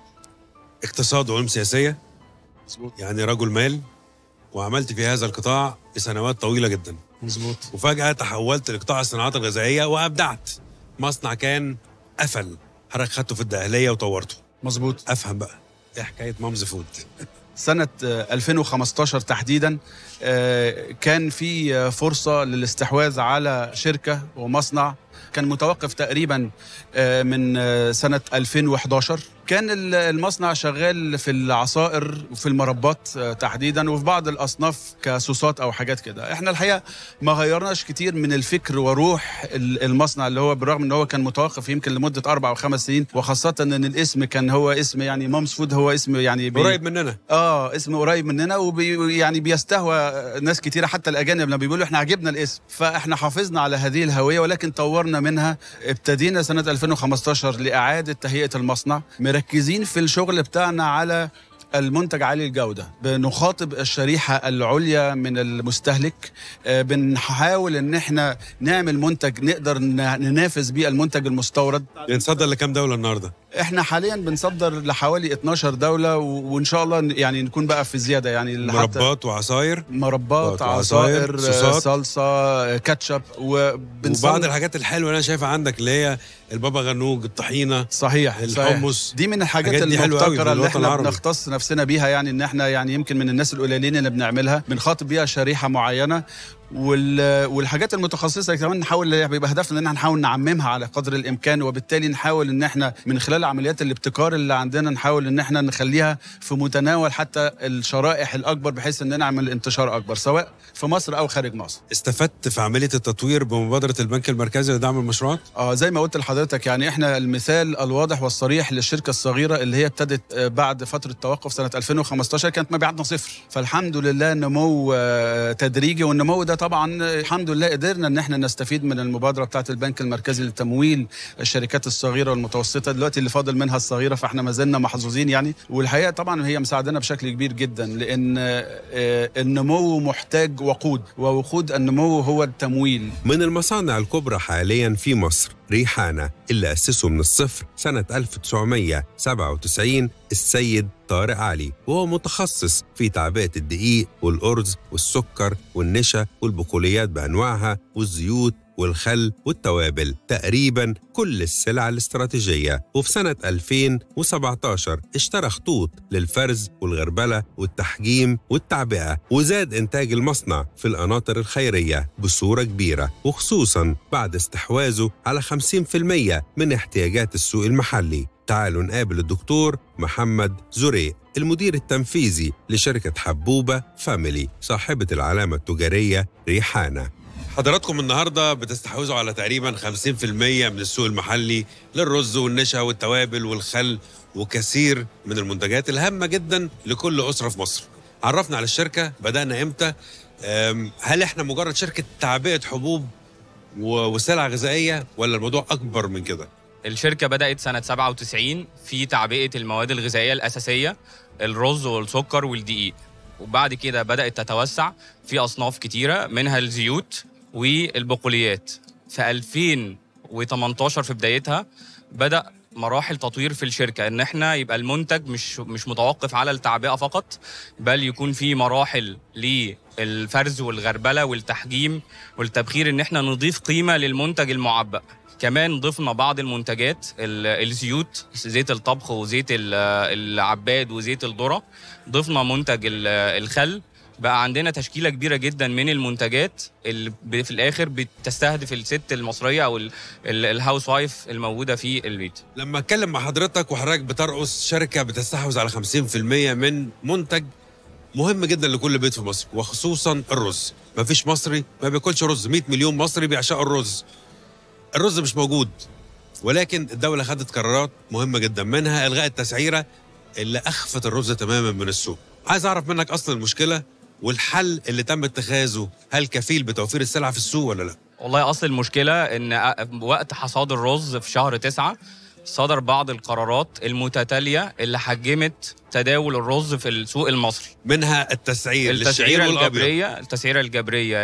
اقتصاد وعلوم سياسيه مظبوط يعني رجل مال وعملت في هذا القطاع لسنوات طويله جدا مظبوط وفجاه تحولت لقطاع الصناعات الغذائيه وابدعت مصنع كان قفل حضرتك خدته في الدقهليه وطورته مظبوط افهم بقى ايه حكايه مامز فود سنة آه، 2015 تحديدا آه، كان في آه، فرصة للاستحواذ على شركة ومصنع كان متوقف تقريبا آه، من آه، سنة 2011 كان ال- المصنع شغال في العصائر وفي المربات آه، تحديدا وفي بعض الأصناف كصوصات أو حاجات كده احنا الحقيقة ما غيرناش كتير من الفكر وروح ال- المصنع اللي هو بالرغم ان هو كان متوقف يمكن لمدة أربع أو خمس سنين وخاصة ان الاسم كان هو اسم يعني مامز فود هو اسم يعني بي- قريب مننا اه اسم قريب مننا وبي يعني بيستهوى ناس كتيره حتى الاجانب لما بيقولوا احنا عجبنا الاسم فاحنا حافظنا على هذه الهويه ولكن طورنا منها ابتدينا سنه 2015 لاعاده تهيئه المصنع مركزين في الشغل بتاعنا على المنتج عالي الجودة بنخاطب الشريحة العليا من المستهلك آه، بنحاول ان احنا نعمل منتج نقدر ن- ننافس بيه المنتج المستورد بنصدر لكام دوله النهارده احنا حاليا بنصدر لحوالي 12 دولة و- وان شاء الله يعني نكون بقى في زيادة يعني لحتى- مربات وعصاير مربات وعصاير، عصائر صوصات. صلصه كاتشب وبنصنع وبعض الحاجات الحلوه اللي انا شايفها عندك اللي هي البابا غنوج الطحينه صحيح الحمص صحيح. دي من الحاجات الحاجات دي حلوة أوي في المبتكره اللي الوطن احنا العربي. بنختص نفسنا بيها يعني ان احنا يعني يمكن من الناس القليلين اللي بنعملها بنخاطب بيها شريحه معينه وال... والحاجات المتخصصه كمان نحاول بيبقى هدفنا ان احنا نحاول نعممها على قدر الامكان وبالتالي نحاول ان احنا من خلال عمليات الابتكار اللي عندنا نحاول ان احنا نخليها في متناول حتى الشرائح الاكبر بحيث ان نعمل انتشار اكبر سواء في مصر او خارج مصر استفدت في عمليه التطوير بمبادره البنك المركزي لدعم المشروعات اه زي ما قلت لحضرتك يعني احنا المثال الواضح والصريح للشركه الصغيره اللي هي ابتدت آه، بعد فتره توقف سنه 2015 كانت مبيعاتنا صفر فالحمد لله نمو آه، تدريجي والنمو ده طبعا آه، الحمد لله قدرنا ان احنا نستفيد من المبادره بتاعه البنك المركزي لتمويل الشركات الصغيره والمتوسطه دلوقتي اللي فاضل منها الصغيره فاحنا ما زلنا محظوظين يعني والحقيقه طبعا هي مساعدنا بشكل كبير جدا لان آه، آه، النمو محتاج وقود ووقود النمو هو التمويل من المصانع الكبرى حاليا في مصر ريحانة اللي أسسه من الصفر سنة 1997 السيد طارق علي وهو متخصص في تعبئة الدقيق والأرز والسكر والنشا والبقوليات بأنواعها والزيوت والخل والتوابل تقريبا كل السلع الاستراتيجية وفي سنة 2017 اشترى خطوط للفرز والغربلة والتحجيم والتعبئة وزاد إنتاج المصنع في القناطر الخيرية بصورة كبيرة وخصوصا بعد استحواذه على 50% من احتياجات السوق المحلي تعالوا نقابل الدكتور محمد زريق المدير التنفيذي لشركة حبوبة فاميلي صاحبة العلامة التجارية ريحانة حضراتكم النهارده بتستحوذوا على تقريبا 50% من السوق المحلي للرز والنشا والتوابل والخل وكثير من المنتجات الهامه جدا لكل اسره في مصر. عرفنا على الشركه بدانا امتى؟ أم، هل احنا مجرد شركه تعبئه حبوب و- وسلع غذائيه ولا الموضوع اكبر من كده؟ الشركة بدأت سنة 97 في تعبئة المواد الغذائية الأساسية الرز والسكر والدقيق وبعد كده بدأت تتوسع في أصناف كتيرة منها الزيوت والبقوليات في 2018 في بدايتها بدأ مراحل تطوير في الشركه ان احنا يبقى المنتج مش مش متوقف على التعبئه فقط بل يكون في مراحل للفرز والغربله والتحجيم والتبخير ان احنا نضيف قيمه للمنتج المعبأ كمان ضفنا بعض المنتجات ال- الزيوت زيت الطبخ وزيت ال- العباد وزيت الذره ضفنا منتج ال- الخل بقى عندنا تشكيله كبيره جدا من المنتجات اللي ب- في الاخر بتستهدف الست المصريه او ال- ال- الهاوس وايف الموجوده في البيت لما اتكلم مع حضرتك وحضرتك بترقص شركه بتستحوذ على 50% من منتج مهم جدا لكل بيت في مصر وخصوصا الرز ما فيش مصري ما بياكلش رز 100 مليون مصري بيعشقوا الرز الرز مش موجود ولكن الدوله خدت قرارات مهمه جدا منها الغاء التسعيره اللي اخفت الرز تماما من السوق عايز اعرف منك اصل المشكله والحل اللي تم اتخاذه هل كفيل بتوفير السلع في السوق ولا لا والله اصل المشكله ان أ- وقت حصاد الرز في شهر تسعة صدر بعض القرارات المتتاليه اللي حجمت تداول الرز في السوق المصري منها التسعير للشعير التسعيره والابيض الجبريه التسعيره الجبريه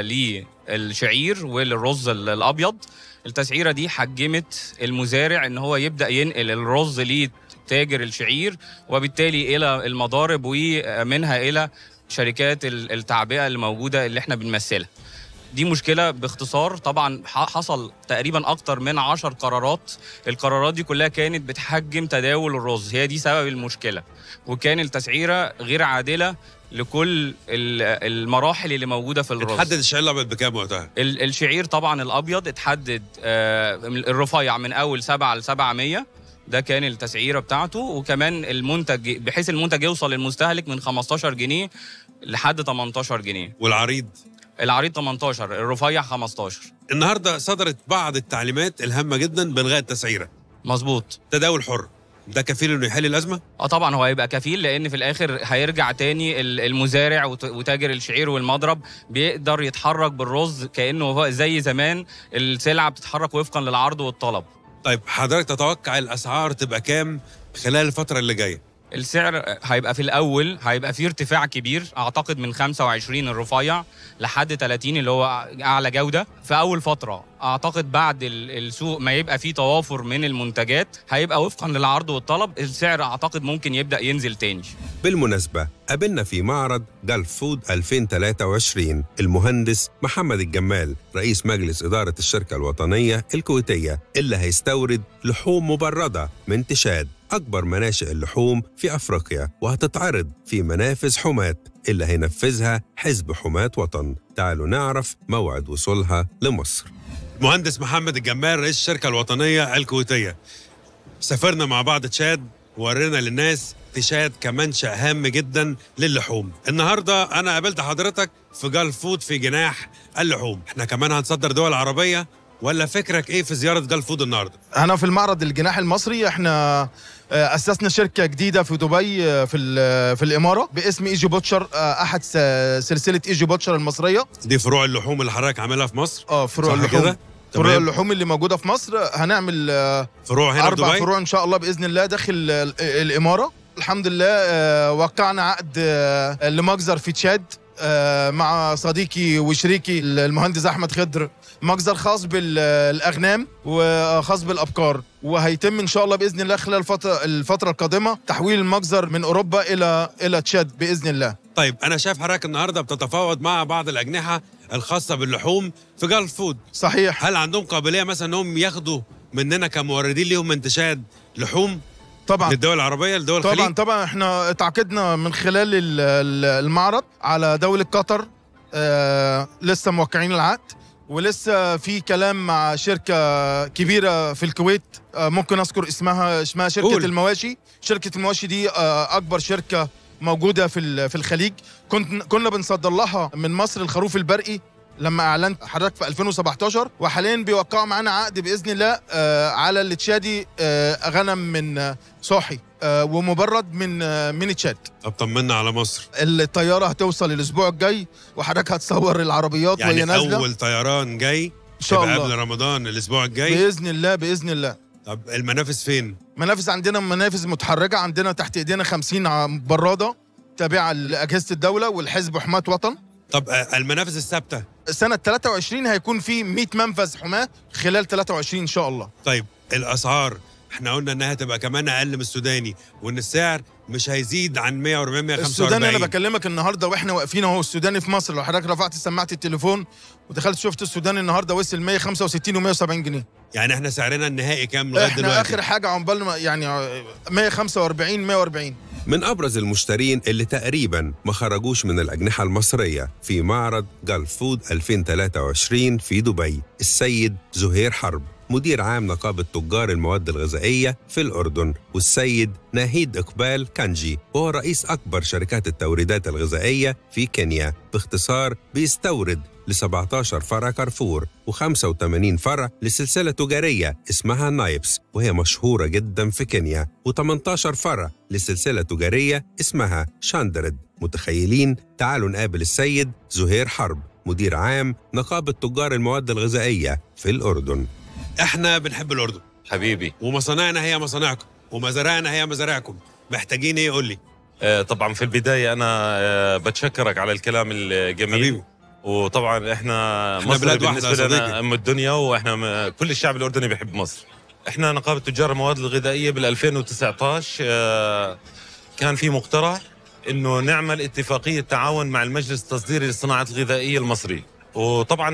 للشعير وللرز ال- الابيض التسعيره دي حجمت المزارع ان هو يبدا ينقل الرز لتاجر الشعير وبالتالي الى المضارب ومنها الى شركات ال- التعبئه اللي موجوده اللي احنا بنمثلها دي مشكله باختصار طبعا ح- حصل تقريبا اكتر من عشر قرارات القرارات دي كلها كانت بتحجم تداول الرز هي دي سبب المشكله وكان التسعيره غير عادله لكل ال- المراحل اللي موجوده في الرز اتحدد الشعير الابيض بكام وقتها ال- الشعير طبعا الابيض اتحدد آه، الرفيع من اول 7 ل 700 ده كان التسعيره بتاعته وكمان المنتج بحيث المنتج يوصل للمستهلك من 15 جنيه لحد 18 جنيه والعريض العريض 18 الرفيع 15 النهارده صدرت بعض التعليمات الهامه جدا بالغاء التسعيره مظبوط تداول حر ده كفيل انه يحل الازمه اه طبعا هو هيبقى كفيل لان في الاخر هيرجع تاني ال- المزارع وت- وتاجر الشعير والمضرب بيقدر يتحرك بالرز كانه هو زي زمان السلعه بتتحرك وفقا للعرض والطلب طيب حضرتك تتوقع الاسعار تبقى كام خلال الفتره اللي جايه السعر هيبقى في الاول هيبقى فيه ارتفاع كبير اعتقد من 25 الرفيع لحد 30 اللي هو اعلى جوده في اول فتره اعتقد بعد ال- السوق ما يبقى فيه توافر من المنتجات هيبقى وفقا للعرض والطلب السعر اعتقد ممكن يبدا ينزل تاني بالمناسبة قابلنا في معرض جلف فود 2023 المهندس محمد الجمال رئيس مجلس إدارة الشركة الوطنية الكويتية اللي هيستورد لحوم مبردة من تشاد أكبر مناشئ اللحوم في أفريقيا وهتتعرض في منافذ حماة اللي هينفذها حزب حماة وطن تعالوا نعرف موعد وصولها لمصر مهندس محمد الجمال رئيس الشركه الوطنيه الكويتيه سافرنا مع بعض تشاد وورينا للناس تشاد كمنشأ هام جدا للحوم النهارده انا قابلت حضرتك في جلف فود في جناح اللحوم احنا كمان هنصدر دول عربيه ولا فكرك ايه في زياره جلف فود النهارده انا في المعرض الجناح المصري احنا آه، اسسنا شركه جديده في دبي آه، في ال- في الاماره باسم ايجي بوتشر آه، احد س- سلسله ايجي بوتشر المصريه دي فروع اللحوم اللي حضرتك عاملها في مصر اه فروع صح اللحوم كده؟ فروع تمام. اللحوم اللي موجوده في مصر هنعمل آه، فروع هنا في اربع دبي فروع ان شاء الله باذن الله داخل ال- الاماره الحمد لله آه، وقعنا عقد آه، لمجزر في تشاد آه، مع صديقي وشريكي المهندس احمد خضر مجزر خاص بالاغنام وخاص بالابقار وهيتم ان شاء الله باذن الله خلال الفتره الفتره القادمه تحويل المجزر من اوروبا الى الى تشاد باذن الله طيب انا شايف حضرتك النهارده بتتفاوض مع بعض الاجنحه الخاصه باللحوم في جلف فود صحيح هل عندهم قابليه مثلا انهم ياخدوا مننا كموردين ليهم من تشاد لحوم طبعا للدول العربيه لدول طبعا الخليج طبعا احنا اتعاقدنا من خلال ال- ال- المعرض على دولة قطر آه لسه موقعين العقد ولسه في كلام مع شركة كبيرة في الكويت آه ممكن اذكر اسمها اسمها شركة قول. المواشي شركة المواشي دي آه اكبر شركة موجودة في ال- في الخليج كنت كنا بنصدر لها من مصر الخروف البرقي لما اعلنت حضرتك في 2017 وحاليا بيوقعوا معانا عقد باذن الله آه على التشادي آه غنم من آه صاحي آه ومبرد من آه من تشاد طب طمنا على مصر الطياره هتوصل الاسبوع الجاي وحضرتك هتصور العربيات وهي يعني نازله اول طيران جاي ان شاء يبقى الله قبل رمضان الاسبوع الجاي باذن الله باذن الله طب المنافذ فين منافذ عندنا منافذ متحركه عندنا تحت ايدينا 50 ع- براده تابعه لاجهزه الدوله والحزب حماة وطن طب آه، المنافذ الثابته سنه 23 هيكون في 100 منفذ حماة خلال 23 ان شاء الله طيب الاسعار احنا قلنا انها تبقى كمان اقل من السوداني وان السعر مش هيزيد عن 140 145 السوداني انا بكلمك النهارده واحنا واقفين اهو السوداني في مصر لو حضرتك رفعت سماعه التليفون ودخلت شفت السوداني النهارده وصل 165 و170 جنيه يعني احنا سعرنا النهائي كام لغايه احنا دلوقتي اخر حاجه عقبال ما- يعني 145 140 من أبرز المشترين اللي تقريبا ما خرجوش من الأجنحة المصرية في معرض جلف فود 2023 في دبي السيد زهير حرب مدير عام نقابة تجار المواد الغذائية في الأردن والسيد ناهيد إقبال كانجي وهو رئيس أكبر شركات التوريدات الغذائية في كينيا باختصار بيستورد ل 17 فرع كارفور و85 فرع لسلسلة تجارية اسمها نايبس وهي مشهورة جدا في كينيا و18 فرع لسلسلة تجارية اسمها شاندرد متخيلين تعالوا نقابل السيد زهير حرب مدير عام نقابة تجار المواد الغذائية في الأردن احنا بنحب الاردن حبيبي ومصانعنا هي مصانعكم ومزارعنا هي مزارعكم محتاجين ايه قول لي آه، طبعا في البدايه انا آه، بتشكرك على الكلام الجميل حبيبي. وطبعا احنا, إحنا مصر بلاد واحدة بالنسبه يا لنا صديقي. ام الدنيا واحنا م- كل الشعب الاردني بيحب مصر احنا نقابه تجار المواد الغذائيه بال 2019 آه، كان في مقترح انه نعمل اتفاقيه تعاون مع المجلس التصديري للصناعات الغذائيه المصري وطبعا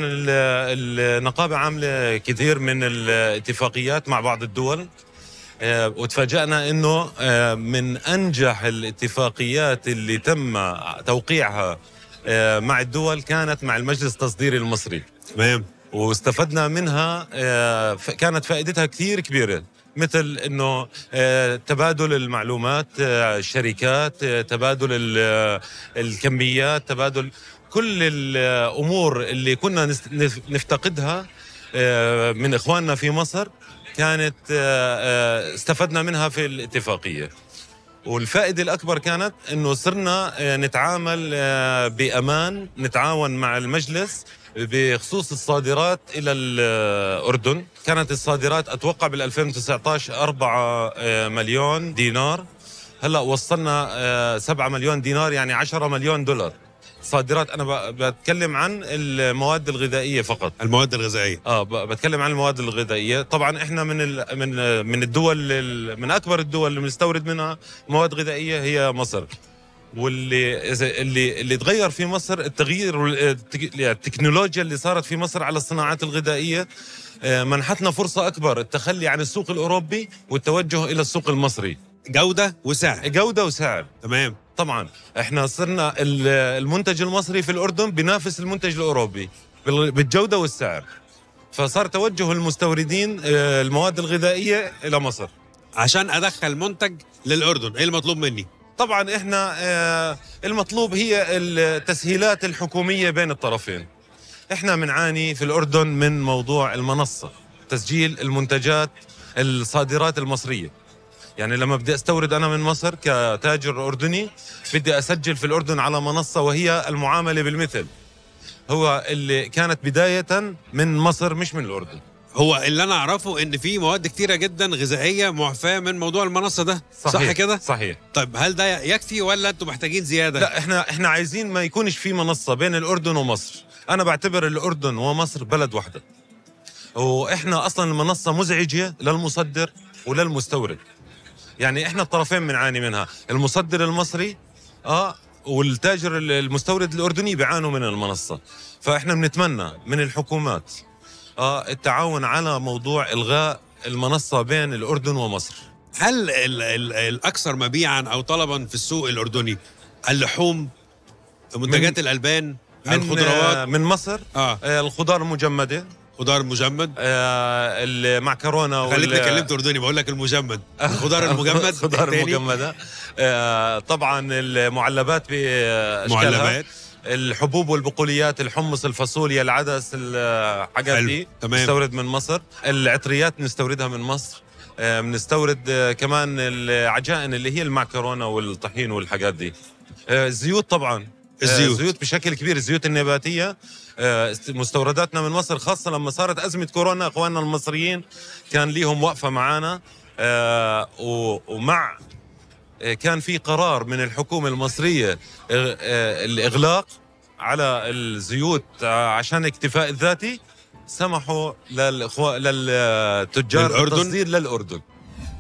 ال- النقابه عامله كثير من الاتفاقيات مع بعض الدول آه، وتفاجأنا انه آه، من انجح الاتفاقيات اللي تم توقيعها آه، مع الدول كانت مع المجلس التصديري المصري تمام واستفدنا منها آه، ف- كانت فائدتها كثير كبيره مثل انه آه، تبادل المعلومات آه، الشركات آه، تبادل ال- الكميات تبادل كل الامور اللي كنا نس- نف- نفتقدها آه، من اخواننا في مصر كانت آه، آه، استفدنا منها في الاتفاقيه والفائدة الأكبر كانت أنه صرنا آه، نتعامل آه، بأمان نتعاون مع المجلس بخصوص الصادرات إلى الأردن كانت الصادرات أتوقع بال 2019 4 آه، مليون دينار هلا وصلنا آه، 7 مليون دينار يعني 10 مليون دولار صادرات انا ب- بتكلم عن المواد الغذائيه فقط المواد الغذائيه اه ب- بتكلم عن المواد الغذائيه طبعا احنا من ال من من الدول ال- من اكبر الدول اللي بنستورد منها مواد غذائيه هي مصر واللي إذا- اللي اللي تغير في مصر التغيير وال- التك- التكنولوجيا اللي صارت في مصر على الصناعات الغذائيه آه، منحتنا فرصه اكبر التخلي عن السوق الاوروبي والتوجه الى السوق المصري جوده وسعر جوده وسعر تمام طبعا احنا صرنا ال- المنتج المصري في الاردن بينافس المنتج الاوروبي بال- بالجوده والسعر فصار توجه المستوردين آه، المواد الغذائيه الى مصر عشان ادخل منتج للاردن ايه المطلوب مني طبعا احنا آه، المطلوب هي التسهيلات الحكوميه بين الطرفين احنا بنعاني في الاردن من موضوع المنصه تسجيل المنتجات الصادرات المصريه يعني لما بدي استورد انا من مصر كتاجر اردني بدي اسجل في الاردن على منصه وهي المعامله بالمثل هو اللي كانت بدايه من مصر مش من الاردن هو اللي انا اعرفه ان في مواد كتيره جدا غذائيه معفاه من موضوع المنصه ده صح صحيح كده صحيح طيب هل ده يكفي ولا انتم محتاجين زياده لا احنا احنا عايزين ما يكونش في منصه بين الاردن ومصر انا بعتبر الاردن ومصر بلد واحده واحنا اصلا المنصه مزعجه للمصدر وللمستورد يعني احنا الطرفين بنعاني منها المصدر المصري اه والتاجر المستورد الاردني بيعانوا من المنصه فاحنا بنتمنى من الحكومات اه التعاون على موضوع الغاء المنصه بين الاردن ومصر هل ال ال الاكثر مبيعا او طلبا في السوق الاردني اللحوم منتجات من- الالبان من الخضروات آه، من مصر اه آه الخضار المجمده خضار مجمد آه المعكرونه خليتني كلمت اردني بقول لك المجمد الخضار المجمد الخضار التاني. المجمده آه طبعا المعلبات باشكالها معلبات. الحبوب والبقوليات الحمص الفاصوليا العدس الحاجات حلو. دي تمام. نستورد من مصر العطريات نستوردها من مصر آه، بنستورد آه، كمان العجائن اللي هي المعكرونه والطحين والحاجات دي آه، الزيوت طبعا الزيوت. آه، الزيوت بشكل كبير الزيوت النباتيه آه، است- مستورداتنا من مصر خاصه لما صارت ازمه كورونا اخواننا المصريين كان ليهم وقفه معانا آه، و- ومع آه، كان في قرار من الحكومه المصريه آه، آه، الاغلاق على الزيوت آه، عشان الاكتفاء الذاتي سمحوا للإخوة للتجار للأردن؟ التصدير للاردن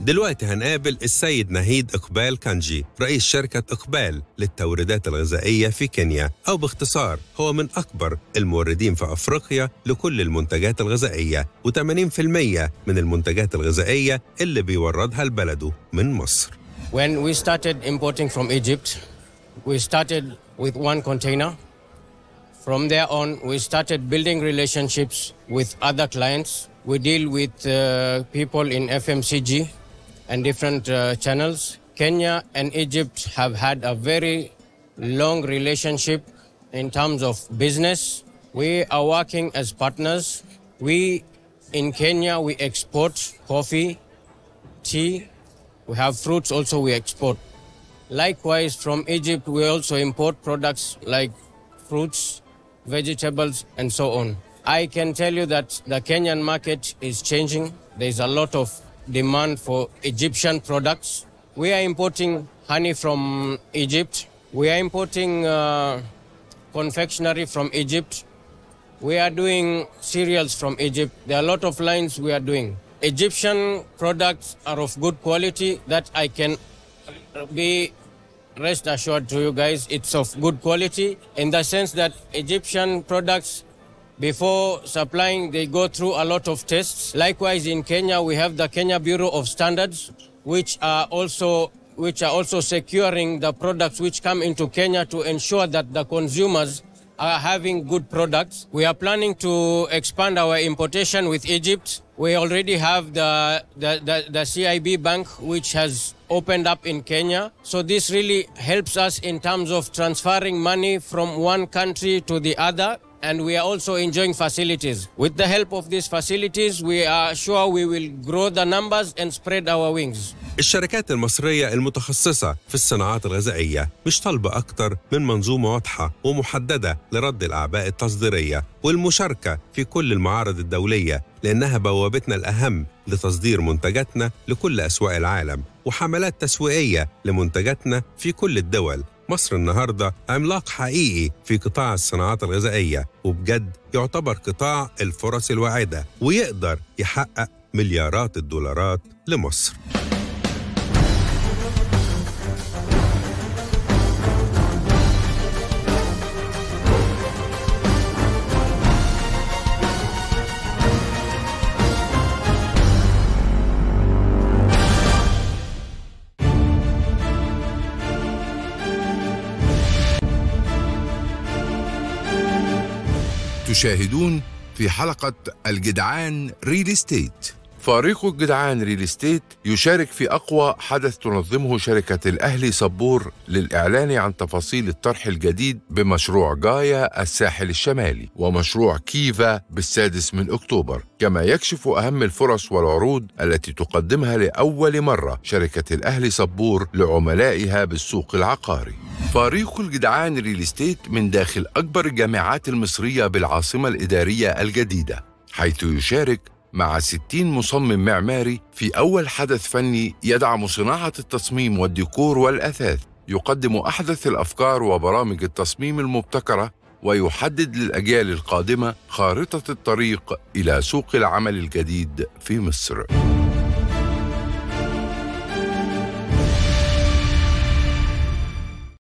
دلوقتي هنقابل السيد نهيد إقبال كانجي رئيس شركة إقبال للتوريدات الغذائية في كينيا أو باختصار هو من أكبر الموردين في أفريقيا لكل المنتجات الغذائية و80% من المنتجات الغذائية اللي بيوردها لبلده من مصر When we started importing from Egypt, we started with one container. From there on, we started building relationships with other clients. We deal with uh, people in FMCG and different uh, channels. Kenya and Egypt have had a very long relationship in terms of business. We are working as partners. We in Kenya we export coffee, tea, we have fruits also we export. Likewise, from Egypt, we also import products like fruits, vegetables, and so on. I can tell you that the Kenyan market is changing. There's a lot of demand for Egyptian products. We are importing honey from Egypt. We are importing uh, confectionery from Egypt. We are doing cereals from Egypt. There are a lot of lines we are doing. Egyptian products are of good quality that I can be rest assured to you guys it's of good quality in the sense that Egyptian products before supplying they go through a lot of tests likewise in Kenya we have the Kenya Bureau of Standards which are also which are also securing the products which come into Kenya to ensure that the consumers are having good products. We are planning to expand our importation with Egypt. We already have the, the, the, the CIB bank, which has opened up in Kenya. So this really helps us in terms of transferring money from one country to the other. And we are also enjoying facilities. With the help of these facilities, we are sure we will grow the numbers and spread our wings. الشركات المصرية المتخصصة في الصناعات الغذائية مش طالبة أكتر من منظومة واضحة ومحددة لرد الأعباء التصديرية والمشاركة في كل المعارض الدولية لأنها بوابتنا الأهم لتصدير منتجاتنا لكل أسواق العالم وحملات تسويقية لمنتجاتنا في كل الدول مصر النهاردة عملاق حقيقي في قطاع الصناعات الغذائية وبجد يعتبر قطاع الفرص الواعدة ويقدر يحقق مليارات الدولارات لمصر تشاهدون في حلقة الجدعان ريل استيت فريق الجدعان ريل استيت يشارك في أقوى حدث تنظمه شركة الأهلي صبور للإعلان عن تفاصيل الطرح الجديد بمشروع جايا الساحل الشمالي ومشروع كيفا بالسادس من أكتوبر كما يكشف أهم الفرص والعروض التي تقدمها لأول مرة شركة الأهلي صبور لعملائها بالسوق العقاري فريق الجدعان ريل استيت من داخل أكبر الجامعات المصرية بالعاصمة الإدارية الجديدة حيث يشارك مع 60 مصمم معماري في أول حدث فني يدعم صناعة التصميم والديكور والأثاث يقدم أحدث الأفكار وبرامج التصميم المبتكرة ويحدد للأجيال القادمة خارطة الطريق إلى سوق العمل الجديد في مصر